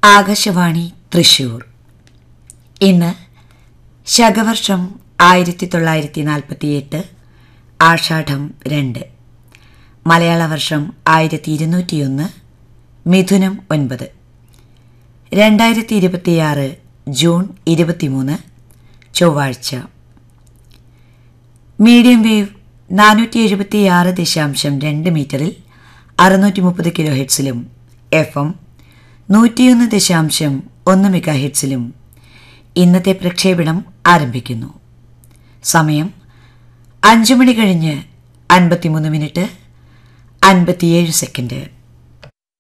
ആകാശവാണി തൃശൂർ ഇന്ന് ശകവർഷം ആയിരത്തി തൊള്ളായിരത്തി നാൽപ്പത്തിയെട്ട് ആഷാഢം രണ്ട് മലയാള വർഷം ആയിരത്തി ഇരുന്നൂറ്റിയൊന്ന് മിഥുനം ഒൻപത് രണ്ടായിരത്തി ഇരുപത്തിയാറ് ജൂൺ ഇരുപത്തിമൂന്ന് ചൊവ്വാഴ്ച മീഡിയം വേവ് നാനൂറ്റി എഴുപത്തിയാറ് ദശാംശം രണ്ട് മീറ്ററിൽ അറുന്നൂറ്റി മുപ്പത് കിലോ ഹെഡ്സിലും എഫ് എം നൂറ്റിയൊന്ന് ദശാംശം ഒന്ന് മെഗാ ഹെഡ്സിലും ഇന്നത്തെ പ്രക്ഷേപണം ആരംഭിക്കുന്നു സമയം അഞ്ച് മണി കഴിഞ്ഞ് അൻപത്തിമൂന്ന് മിനിറ്റ് അൻപത്തിയേഴ് സെക്കൻഡ്